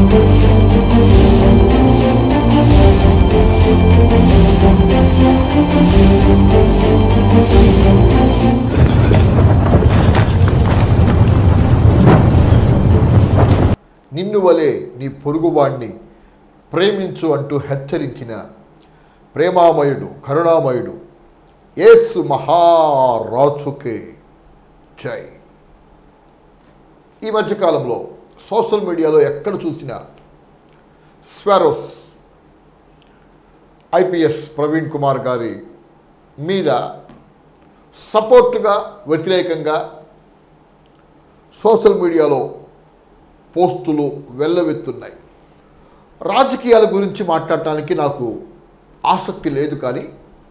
నిన్ను వలె నీ పొరుగువాణ్ణి ప్రేమించు అంటూ హెచ్చరించిన ప్రేమామయుడు కరుణామయుడు యేసు మహారాజుకే జై ఈ మధ్యకాలంలో సోషల్ మీడియాలో ఎక్కడ చూసినా స్వారోస్ ఐపీఎస్ ప్రవీణ్ కుమార్ గారి మీద సపోర్టుగా వ్యతిరేకంగా సోషల్ మీడియాలో పోస్టులు వెళ్ళవెత్తున్నాయి రాజకీయాల గురించి మాట్లాడటానికి నాకు ఆసక్తి లేదు కానీ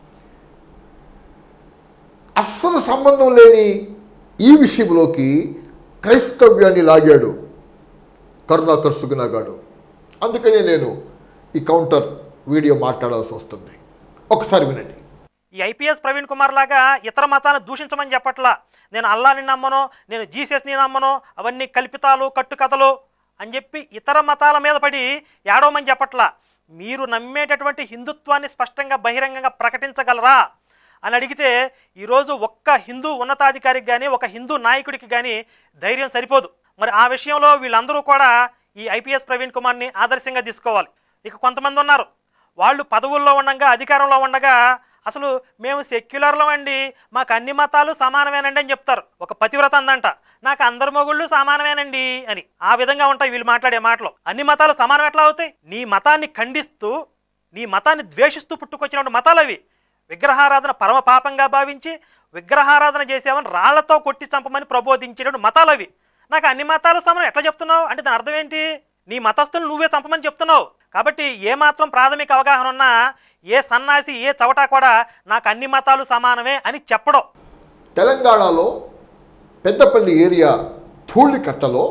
అస్సలు సంబంధం లేని ఈ విషయంలోకి క్రైస్తవ్యాన్ని లాగాడు కరుణాకర్ సుగుణగాడు అందుకనే నేను ఈ కౌంటర్ వీడియో మాట్లాడాల్సి వస్తుంది ఒకసారి వినండి ఈ ఐపీఎస్ ప్రవీణ్ కుమార్ లాగా ఇతర మతాన్ని దూషించమని చెప్పట్లా నేను అల్లాని నమ్మను నేను జీసస్ని నమ్మను అవన్నీ కల్పితాలు కట్టుకథలు అని చెప్పి ఇతర మతాల మీద పడి ఏడవమని చెప్పట్లా మీరు నమ్మేటటువంటి హిందుత్వాన్ని స్పష్టంగా బహిరంగంగా ప్రకటించగలరా అని అడిగితే ఈరోజు ఒక్క హిందూ ఉన్నతాధికారికి కానీ ఒక హిందూ నాయకుడికి కానీ ధైర్యం సరిపోదు మరి ఆ విషయంలో వీళ్ళందరూ కూడా ఈ ఐపీఎస్ ప్రవీణ్ కుమార్ని ఆదర్శంగా తీసుకోవాలి ఇక కొంతమంది ఉన్నారు వాళ్ళు పదవుల్లో ఉండగా అధికారంలో ఉండగా అసలు మేము సెక్యులర్లో అండి మాకు అన్ని మతాలు సమానమేనండి అని చెప్తారు ఒక పతివ్రత అందంట నాకు అందరు మొగుళ్ళు సమానమేనండి అని ఆ విధంగా ఉంటాయి వీళ్ళు మాట్లాడే మాటలు అన్ని మతాలు సమానం ఎట్లా అవుతాయి నీ మతాన్ని ఖండిస్తూ నీ మతాన్ని ద్వేషిస్తూ పుట్టుకొచ్చినటువంటి మతాలు అవి విగ్రహారాధన పరమ పాపంగా భావించి విగ్రహారాధన చేసేవని రాళ్లతో కొట్టి చంపమని ప్రబోధించేటువంటి మతాలు అవి నాకు అన్ని మతాలు సమానం ఎట్లా చెప్తున్నావు అంటే దాని అర్థం ఏంటి నీ మతస్థులు నువ్వే చంపమని చెప్తున్నావు కాబట్టి ఏ మాత్రం ప్రాథమిక అవగాహన ఉన్నా ఏ సన్నాసి ఏ చవటా కూడా నాకు అన్ని మతాలు సమానమే అని చెప్పడం తెలంగాణలో పెద్దపల్లి ఏరియా ధూళికట్టలో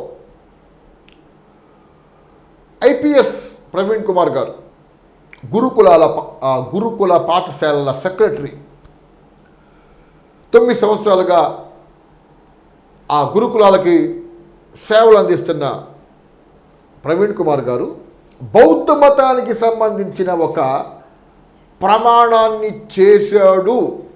ఐపీఎస్ ప్రవీణ్ కుమార్ గారు గురుకులాల ప- ఆ గురుకుల పాఠశాలల సెక్రటరీ తొమ్మిది సంవత్సరాలుగా ఆ గురుకులాలకి సేవలు అందిస్తున్న ప్రవీణ్ కుమార్ గారు బౌద్ధ మతానికి సంబంధించిన ఒక ప్రమాణాన్ని చేశాడు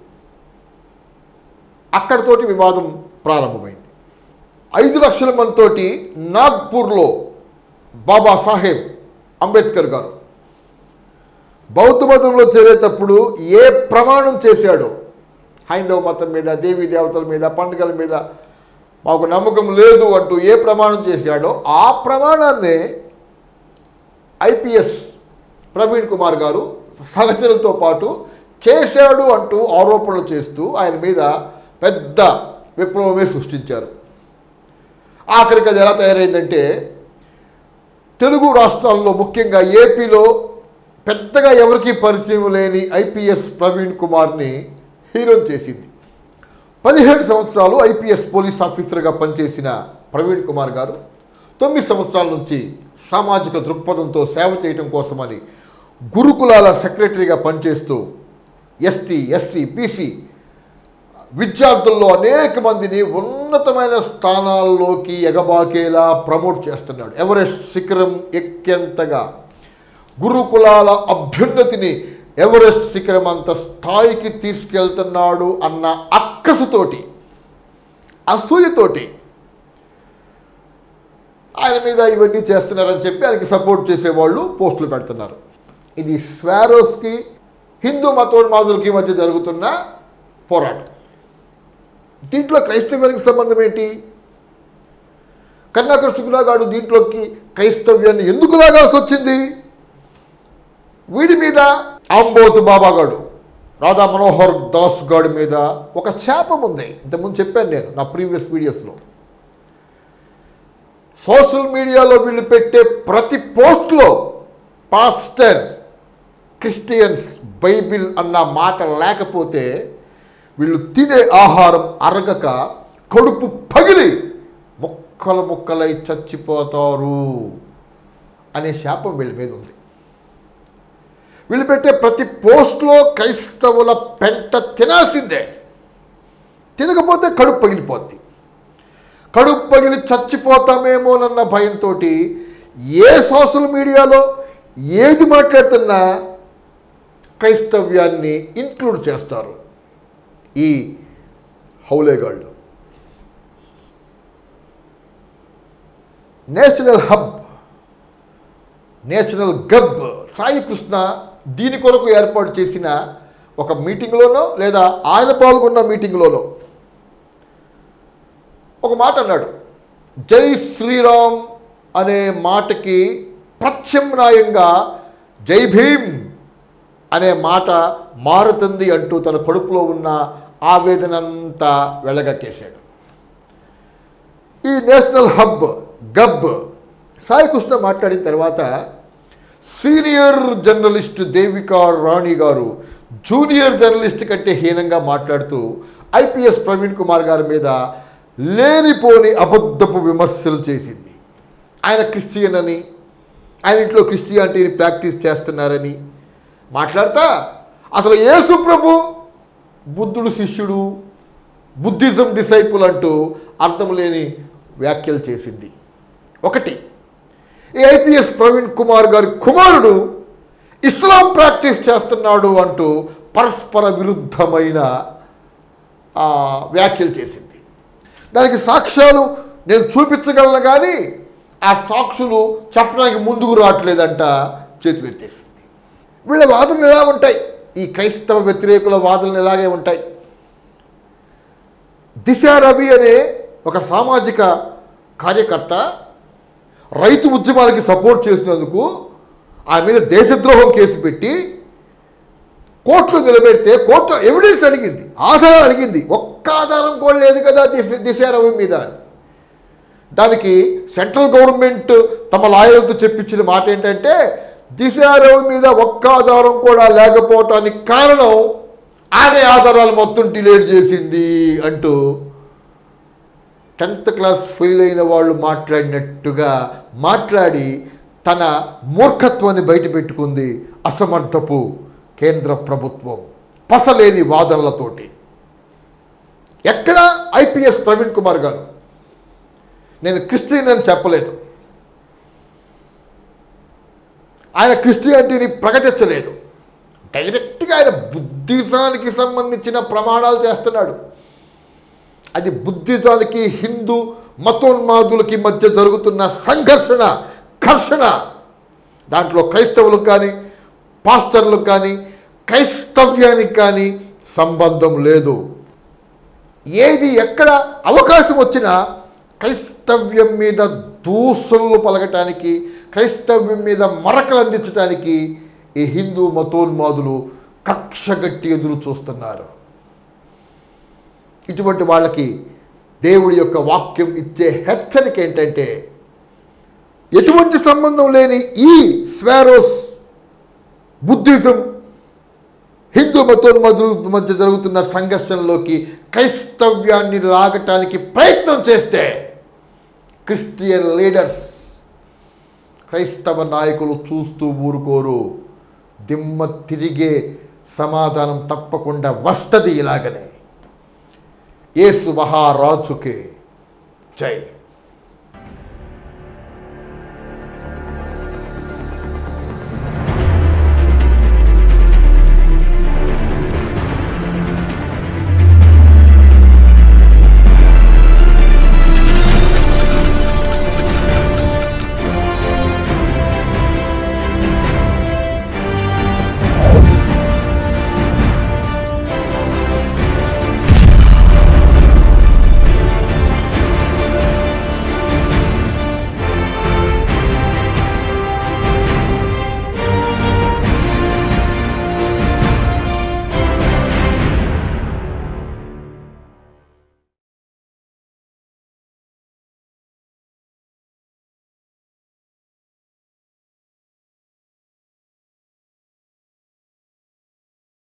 అక్కడితోటి వివాదం ప్రారంభమైంది ఐదు లక్షల మందితోటి నాగ్పూర్లో బాబాసాహెబ్ అంబేద్కర్ గారు బౌద్ధ మతంలో చేరేటప్పుడు ఏ ప్రమాణం చేశాడో హైందవ మతం మీద దేవీ దేవతల మీద పండుగల మీద మాకు నమ్మకం లేదు అంటూ ఏ ప్రమాణం చేశాడో ఆ ప్రమాణాన్నే ఐపీఎస్ ప్రవీణ్ కుమార్ గారు సహచరులతో పాటు చేశాడు అంటూ ఆరోపణలు చేస్తూ ఆయన మీద పెద్ద విప్లవమే సృష్టించారు ఆఖరికి అది ఎలా తయారైందంటే తెలుగు రాష్ట్రాల్లో ముఖ్యంగా ఏపీలో పెద్దగా ఎవరికీ పరిచయం లేని ఐపీఎస్ ప్రవీణ్ కుమార్ని హీరో చేసింది పదిహేడు సంవత్సరాలు ఐపీఎస్ పోలీస్ ఆఫీసర్గా పనిచేసిన ప్రవీణ్ కుమార్ గారు తొమ్మిది సంవత్సరాల నుంచి సామాజిక దృక్పథంతో సేవ చేయడం కోసమని గురుకులాల సెక్రటరీగా పనిచేస్తూ ఎస్టీ ఎస్సీ బీసీ విద్యార్థుల్లో అనేక మందిని ఉన్నతమైన స్థానాల్లోకి ఎగబాకేలా ప్రమోట్ చేస్తున్నాడు ఎవరెస్ట్ శిఖరం ఎక్కేంతగా గురుకులాల అభ్యున్నతిని ఎవరెస్ట్ శిఖరం అంత స్థాయికి తీసుకెళ్తున్నాడు అన్న అక్కసుతోటి అసూయతోటి ఆయన మీద ఇవన్నీ చేస్తున్నారని చెప్పి ఆయనకి సపోర్ట్ చేసేవాళ్ళు పోస్టులు పెడుతున్నారు ఇది స్వారోస్కి హిందూ మతోన్మాదులకి మధ్య జరుగుతున్న పోరాటం దీంట్లో క్రైస్తవ్యానికి సంబంధం ఏంటి కన్నాకర్ శుక్లాగాడు దీంట్లోకి క్రైస్తవ్యాన్ని ఎందుకు లాగాల్సి వచ్చింది వీడి మీద ఆంబోతు బాబాగాడు రాధా మనోహర్ దాస్ గాడి మీద ఒక శాపం ఉంది ఇంతకుముందు చెప్పాను నేను నా ప్రీవియస్ వీడియోస్లో సోషల్ మీడియాలో వీళ్ళు పెట్టే ప్రతి పోస్ట్లో పాస్టర్ క్రిస్టియన్స్ బైబిల్ అన్న మాట లేకపోతే వీళ్ళు తినే ఆహారం అరగక కడుపు పగిలి ముక్కలు ముక్కలై చచ్చిపోతారు అనే శాపం వీళ్ళ మీద ఉంది వీళ్ళు పెట్టే ప్రతి పోస్ట్లో క్రైస్తవుల పెంట తినాల్సిందే తినకపోతే కడుపు పగిలిపోద్ది కడుపు పగిలి చచ్చిపోతామేమోనన్న భయంతో ఏ సోషల్ మీడియాలో ఏది మాట్లాడుతున్నా క్రైస్తవ్యాన్ని ఇంక్లూడ్ చేస్తారు ఈ హౌలేగాళ్ళు నేషనల్ హబ్ నేషనల్ గబ్ సాయి కృష్ణ దీని కొరకు ఏర్పాటు చేసిన ఒక మీటింగ్లోనో లేదా ఆయన పాల్గొన్న మీటింగ్లోనో ఒక మాట అన్నాడు జై శ్రీరామ్ అనే మాటకి ప్రత్యామ్నాయంగా జై భీమ్ అనే మాట మారుతుంది అంటూ తన కడుపులో ఉన్న ఆవేదనంతా వెళ్ళగక్కేశాడు ఈ నేషనల్ హబ్ గబ్ సాయికృష్ణ మాట్లాడిన తర్వాత సీనియర్ జర్నలిస్ట్ దేవికా రాణి గారు జూనియర్ జర్నలిస్ట్ కంటే హీనంగా మాట్లాడుతూ ఐపీఎస్ ప్రవీణ్ కుమార్ గారి మీద లేనిపోని అబద్ధపు విమర్శలు చేసింది ఆయన క్రిస్టియన్ అని ఆయన ఇంట్లో క్రిస్టియానిటీని ప్రాక్టీస్ చేస్తున్నారని మాట్లాడతా అసలు యేసు ప్రభు బుద్ధుడు శిష్యుడు బుద్ధిజం డిసైపుల్ అంటూ అర్థం లేని వ్యాఖ్యలు చేసింది ఒకటి ఈ ఐపీఎస్ ప్రవీణ్ కుమార్ గారి కుమారుడు ఇస్లాం ప్రాక్టీస్ చేస్తున్నాడు అంటూ పరస్పర విరుద్ధమైన ఆ, వ్యాఖ్యలు చేసింది దానికి సాక్ష్యాలు నేను చూపించగలను కానీ ఆ సాక్షులు చెప్పడానికి ముందుకు రావట్లేదంట చేతులు ఎత్తేసింది వీళ్ళ వాదనలు ఎలా ఉంటాయి ఈ క్రైస్తవ వ్యతిరేకుల వాదనలు ఎలాగే ఉంటాయి దిశ రవి అనే ఒక సామాజిక కార్యకర్త రైతు ఉద్యమాలకి సపోర్ట్ చేసినందుకు ఆ మీద దేశద్రోహం కేసు పెట్టి కోర్టులో నిలబెడితే కోర్టు ఎవిడెన్స్ అడిగింది ఆధారం అడిగింది ఒక్క ఆధారం కూడా లేదు కదా దిశ దిశ రవి మీద అని దానికి సెంట్రల్ గవర్నమెంట్ తమ లాయర్లతో చెప్పించిన మాట ఏంటంటే దిశ రవి మీద ఒక్క ఆధారం కూడా లేకపోవటానికి కారణం ఆమె ఆధారాలు మొత్తం డిలేట్ చేసింది అంటూ టెన్త్ క్లాస్ ఫెయిల్ అయిన వాళ్ళు మాట్లాడినట్టుగా మాట్లాడి తన మూర్ఖత్వాన్ని బయటపెట్టుకుంది అసమర్థపు కేంద్ర ప్రభుత్వం పసలేని వాదనలతోటి ఎక్కడ ఐపీఎస్ ప్రవీణ్ కుమార్ గారు నేను క్రిస్టియన్ అని చెప్పలేదు ఆయన క్రిస్టియానిటీని ప్రకటించలేదు డైరెక్ట్గా ఆయన బుద్ధిజానికి సంబంధించిన ప్రమాణాలు చేస్తున్నాడు అది బుద్ధిజానికి హిందూ మతోన్మాదులకి మధ్య జరుగుతున్న సంఘర్షణ ఘర్షణ దాంట్లో క్రైస్తవులకు కానీ పాస్టర్లకు కానీ క్రైస్తవ్యానికి కానీ సంబంధం లేదు ఏది ఎక్కడ అవకాశం వచ్చినా క్రైస్తవ్యం మీద దూషణలు పలకటానికి క్రైస్తవ్యం మీద మరకలు అందించడానికి ఈ హిందూ మతోన్మాదులు కక్షగట్టి ఎదురు చూస్తున్నారు ఇటువంటి వాళ్ళకి దేవుడి యొక్క వాక్యం ఇచ్చే హెచ్చరిక ఏంటంటే ఎటువంటి సంబంధం లేని ఈ స్వారోస్ బుద్ధిజం హిందూ మతోన్మతుల మధ్య జరుగుతున్న సంఘర్షణలోకి క్రైస్తవ్యాన్ని లాగటానికి ప్రయత్నం చేస్తే క్రిస్టియన్ లీడర్స్ క్రైస్తవ నాయకులు చూస్తూ ఊరుకోరు దిమ్మ తిరిగే సమాధానం తప్పకుండా వస్తుంది ఇలాగనే యేసు మహారాజుకే జై